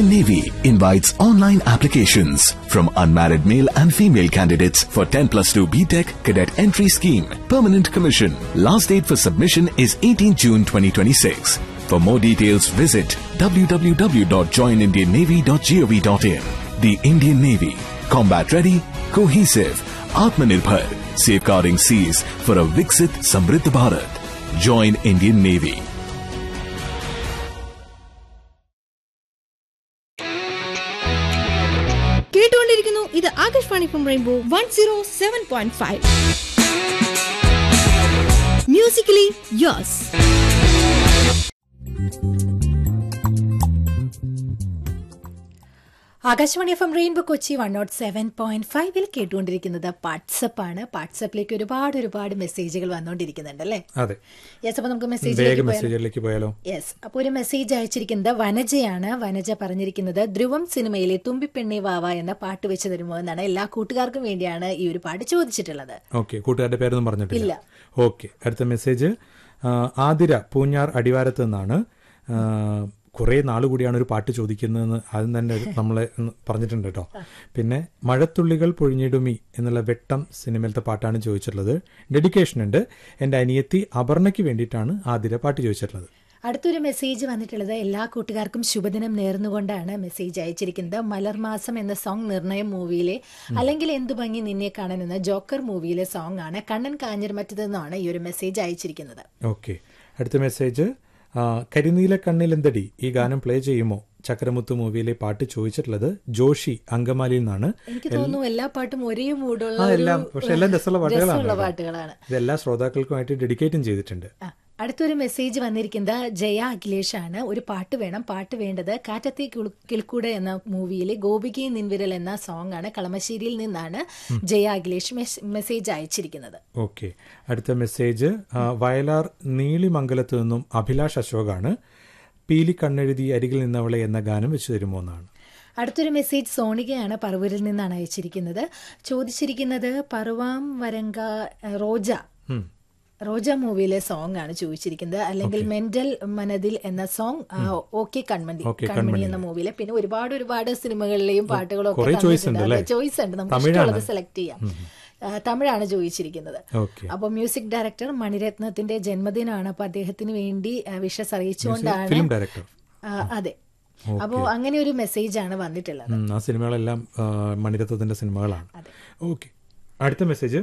Indian Navy invites online applications from unmarried male and female candidates for 10 plus 2 BTEC cadet entry scheme. Permanent commission. Last date for submission is 18 June 2026. For more details, visit www.joinindiannavy.gov.in. The Indian Navy. Combat ready, cohesive, Atmanirbhar, safeguarding seas for a Viksit Samriddh Bharat. Join Indian Navy. കേട്ടുകൊണ്ടിരിക്കുന്നു ഇത് Akashvani from rainbow one zero seven point five musically yours Akashvani F M rainbow Kochi one not seven point five കേട്ടുകൊണ്ടിരിക്കുന്നത് WhatsApp ആണ് വാട്സപ്പിലേക്ക് ഒരുപാട് ഒരുപാട് മെസ്സേജുകൾ വന്നുകൊണ്ടിരിക്കുന്നുണ്ട് അല്ലേ അതെ യെസ് അപ്പൊ നമുക്ക് വേഗം മെസ്സേജിലേക്ക് മെസ്സേജിലേക്ക് പോയാലോ യെസ് അപ്പോൾ ഒരു മെസ്സേജ് അയച്ചിരിക്കുന്നത് വനജയാണ് വനജ പറഞ്ഞിരിക്കുന്നത് ധ്രുവം സിനിമയിലെ തുമ്പിപ്പെണ്ണെ വാവ എന്ന പാട്ട് വെച്ച് തരുമോ എന്നാണ് എല്ലാ കൂട്ടുകാർക്കും വേണ്ടിയാണ് ഈ ഒരു പാട്ട് ചോദിച്ചിട്ടുള്ളത് ഓക്കെ കൂട്ടുകാരുടെ പേരൊന്നും പറഞ്ഞിട്ടില്ല ഇല്ല. ഓക്കെ അടുത്ത മെസ്സേജ് ആ, ആതിര പൂഞ്ഞാർ അടിവാരത്ത് നിന്നാണ് ആ, കുറേ നാൾ കൂടിയാണ് ഒരു പാട്ട് ചോദിക്കുന്നതെന്ന് ആദ്യം തന്നെ ഒരു നമ്മളെ ഒന്ന് പറഞ്ഞിട്ടുണ്ട് കേട്ടോ പിന്നെ മഴത്തുള്ളികൾ പൊഴിഞ്ഞിടുമി എന്നുള്ള വെട്ടം സിനിമയിലത്തെ പാട്ടാണ് ചോദിച്ചിട്ടുള്ളത് ഡെഡിക്കേഷൻ ഉണ്ട് എൻ്റെ അനിയത്തി അപർണയ്ക്ക് വേണ്ടിയിട്ടാണ് ആതിര പാട്ട് ചോദിച്ചിട്ടുള്ളത് അടുത്തൊരു മെസ്സേജ് വന്നിട്ടുള്ളത് എല്ലാ കൂട്ടുകാർക്കും ശുഭദിനം നേർന്നുകൊണ്ടാണ് മെസ്സേജ് അയച്ചിരിക്കുന്നത് മലർമാസം എന്ന സോങ് നിർണയം മൂവിയിലെ അല്ലെങ്കിൽ എന്തു ഭംഗി നിന്നെ കാണാൻ എന്ന ജോക്കർ മൂവിയിലെ സോങ് ആണ് കണ്ണൻ കാഞ്ഞിരമറ്റത്ത് നിന്നാണ് ഈ ഒരു മെസ്സേജ് അയച്ചിരിക്കുന്നത് ഓക്കെ അടുത്ത മെസ്സേജ് ആ, കരിനീല കണ്ണിലെന്തടി ഈ ഗാനം പ്ലേ ചെയ്യുമോ ചക്രമുത്ത് മൂവിയിലെ പാട്ട് ചോദിച്ചിട്ടുള്ളത് ജോഷി അങ്കമാലിയിൽ നിന്നാണ് എനിക്ക് തോന്നുന്നു എല്ലാ പാട്ടും ഒരേ മൂടുള്ള ആ ഒരു എല്ലാം പക്ഷെ എല്ലാം രസമുള്ള പാട്ടുകളാണ് രസമുള്ള കേട്ടോ. പാട്ടുകളാണ് ഇതെല്ലാ ശ്രോതാക്കൾക്കുമായിട്ട് ഡെഡിക്കേറ്റും ചെയ്തിട്ടുണ്ട് ആ, അടുത്തൊരു മെസ്സേജ് വന്നിരിക്കുന്നത് ജയ അഖിലേഷ് ആണ് ഒരു പാട്ട് വേണം പാട്ട് വേണ്ടത് കാറ്റത്തെ കിളു- കിൽക്കൂട് എന്ന മൂവിയിലെ ഗോപികി നിൻവിരൽ എന്ന സോങ് ആണ് കളമശ്ശേരിയിൽ നിന്നാണ് ജയ അഖിലേഷ് മെസ്- മെസ്സേജ് അയച്ചിരിക്കുന്നത് ഓക്കെ അടുത്ത മെസ്സേജ് ആ, വയലാർ നീളിമംഗലത്ത് നിന്നും അഭിലാഷ് അശോകാണ് പീലി കണ്ണെഴുതി അരികിൽ നിന്നവളെ എന്ന ഗാനം വെച്ച് തരുമോ എന്നാണ് അടുത്തൊരു മെസ്സേജ് സോണികയാണ് പറവൂരിൽ നിന്നാണ് അയച്ചിരിക്കുന്നത് ചോദിച്ചിരിക്കുന്നത് പർവാം വരങ്ക റോജ ഉം. റോജ മൂവിയിലെ സോങ് ആണ് ചോദിച്ചിരിക്കുന്നത് അല്ലെങ്കിൽ മെന്റൽ മനതിൽ എന്ന song okay Kanmani okay, Kanmani Kanmani. എന്ന മൂവിയിലെ പിന്നെ ഒരുപാട് ഒരുപാട് സിനിമകളിലെയും പാട്ടുകളും കുറേ choice ഉണ്ട് അല്ലേ? ചോയ്സ് ഉണ്ട് നമുക്ക് തമിഴാണ്. ഇഷ്ടമുള്ളത് സെലക്ട് ചെയ്യാം ആ, തമിഴാണ് ചോദിച്ചിരിക്കുന്നത് ഓക്കെ അപ്പോൾ മ്യൂസിക് ഡയറക്ടർ മണിരത്നത്തിന്റെ ജന്മദിനമാണ് അപ്പൊ അദ്ദേഹത്തിന് വേണ്ടി വിഷസ് അറിയിച്ചുകൊണ്ടാണ് ഫിലിം ഡയറക്ടർ ആ, അതെ അപ്പോൾ അങ്ങനെ ഒരു മെസ്സേജ് ആണ് വന്നിട്ടുള്ളത് ഉം, ആ സിനിമകളെല്ലാം ആ, മണിരത്വത്തിന്റെ സിനിമകളാണ് ഓക്കെ അടുത്ത മെസ്സേജ്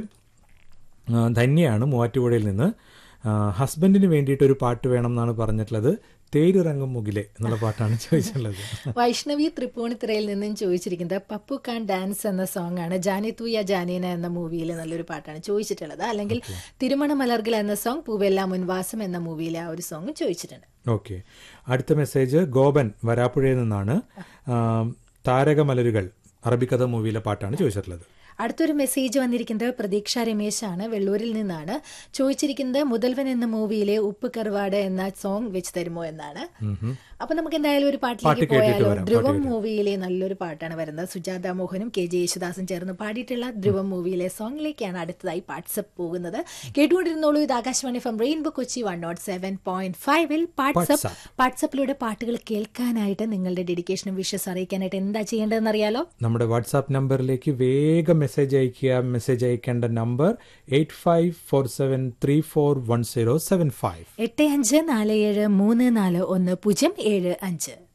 ആ, ധന്യയാണ് മൂവാറ്റുപുഴയിൽ നിന്ന് ആ, ഹസ്ബൻഡിന് വേണ്ടിയിട്ട് ഒരു പാട്ട് വേണം എന്നാണ് പറഞ്ഞിട്ടുള്ളത് തേരിറങ്ങും മുകിലെ എന്നുള്ള പാട്ടാണ് ചോദിച്ചിട്ടുള്ളത് വൈഷ്ണവി തൃപ്പൂണിത്തുറയിൽ നിന്നും ചോദിച്ചിരിക്കുന്നത് പപ്പു കാൻ ഡാൻസ് എന്ന സോങ് ആണ് ജാനി തൂയ ജാനീന എന്ന മൂവിയിലെ നല്ലൊരു പാട്ടാണ് ചോദിച്ചിട്ടുള്ളത് അല്ലെങ്കിൽ തിരുമണ മലർകൾ എന്ന സോങ് പൂവെല്ലാം മുൻവാസം എന്ന മൂവിയിലെ ആ ഒരു സോങ് ചോദിച്ചിട്ടുണ്ട് ഓക്കെ അടുത്ത മെസ്സേജ് ഗോപൻ വരാപ്പുഴയിൽ നിന്നാണ് ആ, താരകമലരുകൾ അറബിക്കഥ മൂവിയിലെ പാട്ടാണ് ചോദിച്ചിട്ടുള്ളത് അടുത്തൊരു മെസ്സേജ് വന്നിരിക്കുന്നത് പ്രതീക്ഷ രമേശ് ആണ് വെള്ളൂരിൽ നിന്നാണ് ചോദിച്ചിരിക്കുന്നത് മുതൽവൻ എന്ന മൂവിയിലെ ഉപ്പ് കറുവാട് എന്ന സോങ് വെച്ച് തരുമോ എന്നാണ് അപ്പൊ നമുക്ക് എന്തായാലും ഒരു പാട്ട് പാട്ടിലേക്ക് കേട്ടിട്ട് പോയാലോ വരാം, ധ്രുവം പാട്ട് മൂവിയിലെ നല്ലൊരു പാട്ടാണ് വരുന്നത് സുജാത മോഹനും കെ ജെ യേശുദാസും ചേർന്ന് പാടിയിട്ടുള്ള ധ്രുവം മൂവിയിലെ സോങ്ങിലേക്കാണ് അടുത്തതായി വാട്സപ്പ് പോകുന്നത് കേട്ടുകൊണ്ടിരുന്നോളൂ ഇത് Akashvani from rainbow Kochi one not seven point ഫൈവിൽ വാട്സപ്പ് വാട്സപ്പിലൂടെ പാട്ടുകൾ കേൾക്കാനായിട്ട് നിങ്ങളുടെ ഡെഡിക്കേഷനും വിഷസ് അറിയിക്കാനായിട്ട് എന്താ ചെയ്യേണ്ടതെന്ന് അറിയാലോ നമ്മുടെ വാട്സാപ്പ് നമ്പറിലേക്ക് വേഗം മെസ്സേജ് അയക്കുക മെസ്സേജ് അയക്കേണ്ട number eight five four seven three four one zero seven five എട്ട് അഞ്ച് നാല് ഏഴ് മൂന്ന് നാല് ഒന്ന് പൂജ്യം ഏഴ് അഞ്ച്